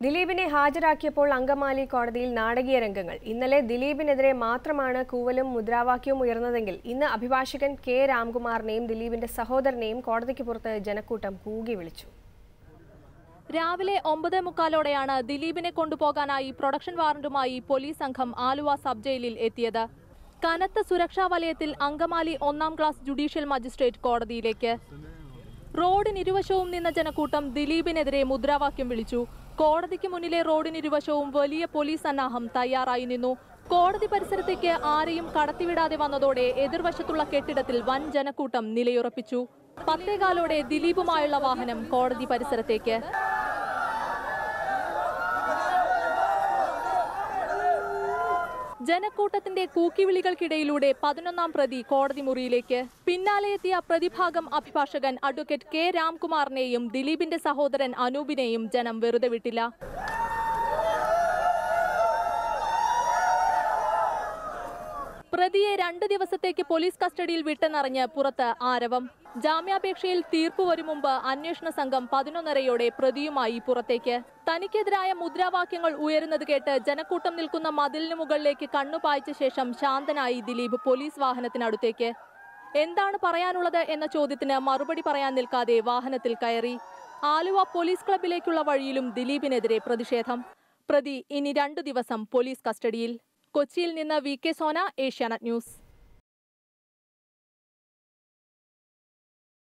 ദിലീപിനെ ഹാജരാക്കിയപ്പോൾ അങ്കമാലി കോടതിയിൽ നാടകീയ രംഗങ്ങൾ ഇന്നലെ ദിലീപിനെതിരെ മാത്രമാണ് കൂവലും മുദ്രാവാക്യവും ഉയർന്നതെങ്കിൽ ഇന്ന് അഭിഭാഷകൻ കെ രാംകുമാറിനെയും ദിലീപിന്റെ സഹോദരനെയും കോടതിക്ക് പുറത്ത് ജനക്കൂട്ടം കൂകി വിളിച്ചു രാവിലെ ഒമ്പത് മുക്കാലോടെയാണ് ദിലീപിനെ കൊണ്ടുപോകാനായി പ്രൊഡക്ഷൻ വാറന്റുമായി പോലീസ് സംഘം ആലുവ സബ് ജയിലിൽ എത്തിയത് കനത്ത സുരക്ഷാ വലയത്തിൽ അങ്കമാലി ഒന്നാം ക്ലാസ് ജുഡീഷ്യൽ മജിസ്ട്രേറ്റ് കോടതിയിലേക്ക് റോഡിനിരുവശവും നിന്ന ജനക്കൂട്ടം ദിലീപിനെതിരെ മുദ്രാവാക്യം വിളിച്ചു കോടതിക്ക് മുന്നിലെ റോഡിനിരുവശവും വലിയ പോലീസ് സന്നാഹം തയ്യാറായി നിന്നു കോടതി പരിസരത്തേക്ക് ആരെയും കടത്തിവിടാതെ വന്നതോടെ എതിർവശത്തുള്ള കെട്ടിടത്തിൽ വൻ ജനക്കൂട്ടം നിലയുറപ്പിച്ചു പത്തേകാലോടെ ദിലീപുമായുള്ള വാഹനം കോടതി പരിസരത്തേക്ക് ജനക്കൂട്ടത്തിന്റെ കൂക്കിവിളികൾക്കിടയിലൂടെ പതിനൊന്നാം പ്രതി കോടതി മുറിയിലേക്ക് പിന്നാലെ എത്തിയ പ്രതിഭാഗം അഭിഭാഷകൻ അഡ്വക്കേറ്റ് കെ രാംകുമാറിനെയും ദിലീപിന്റെ സഹോദരൻ അനൂപിനെയും ജനം വെറുതെ വിട്ടില്ല പ്രതിയെ രണ്ട് ദിവസത്തേക്ക് പോലീസ് കസ്റ്റഡിയിൽ വിട്ടെന്നറിഞ്ഞ് പുറത്ത് ആരവം ജാമ്യാപേക്ഷയിൽ തീർപ്പ് വരും മുമ്പ് അന്വേഷണ സംഘം പതിനൊന്നരയോടെ പ്രതിയുമായി പുറത്തേക്ക് തനിക്കെതിരായ മുദ്രാവാക്യങ്ങൾ ഉയരുന്നത് കേട്ട് ജനക്കൂട്ടം നിൽക്കുന്ന മതിലിന് മുകളിലേക്ക് കണ്ണുപായിച്ച ശേഷം ശാന്തനായി ദിലീപ് പോലീസ് വാഹനത്തിനടുത്തേക്ക് എന്താണ് പറയാനുള്ളത് എന്ന ചോദ്യത്തിന് മറുപടി പറയാൻ നിൽക്കാതെ വാഹനത്തിൽ കയറി ആലുവ പോലീസ് ക്ലബിലേക്കുള്ള വഴിയിലും ദിലീപിനെതിരെ പ്രതിഷേധം പ്രതി ഇനി രണ്ടു ദിവസം പോലീസ് കസ്റ്റഡിയിൽ കൊച്ചിയിൽ നിന്ന് V K Sona Asianet news